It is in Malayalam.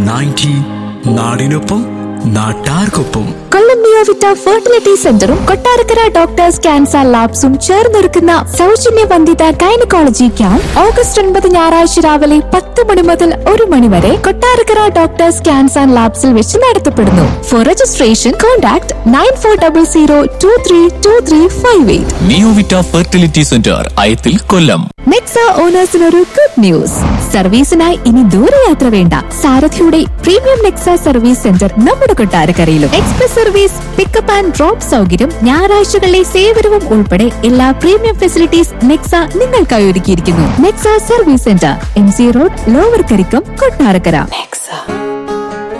നയൻറ്റി നാടിനൊപ്പം നാട്ടാർക്കൊപ്പം കൊല്ലം നിയോവിറ്റ ഫെർട്ടിലിറ്റി സെന്ററും കൊട്ടാരക്കര ഡോക്ടേഴ്സ് ക്യാൻസർ ലാബ്സും ചേർന്നൊരുക്കുന്ന സൗജന്യ വന്ധിത ഗൈനക്കോളജി ക്യാമ്പ് ഓഗസ്റ്റ് ഒൻപത് ഞായറാഴ്ച രാവിലെ പത്ത് മണി മുതൽ ഒരു മണി വരെ കൊട്ടാരക്കര ഡോക്ടേഴ്സ് ക്യാൻസർ ലാബ്സിൽ വെച്ച് നടത്തപ്പെടുന്നു for registration contact nine four double zero two three two three five eight Neovita fertility centre Ayathil Kollam Nexa ഓണേഴ്സിന് ഒരു ഗുഡ് ന്യൂസ് സർവീസിനായി ഇനി ദൂരയാത്ര വേണ്ട സാരഥിയുടെ പ്രീമിയം നെക്സ സർവീസ് സെന്റർ നമ്മുടെ കൊട്ടാരക്കരയിലും express service pickup and drop സൗകര്യം ഞായറാഴ്ചകളിലെ സേവനവും ഉൾപ്പെടെ എല്ലാ പ്രീമിയം ഫെസിലിറ്റീസ് നെക്സ നിങ്ങൾക്കായി ഒരുക്കിയിരിക്കുന്നു Nexa service centre M C road lower Karikkam Kottarakkara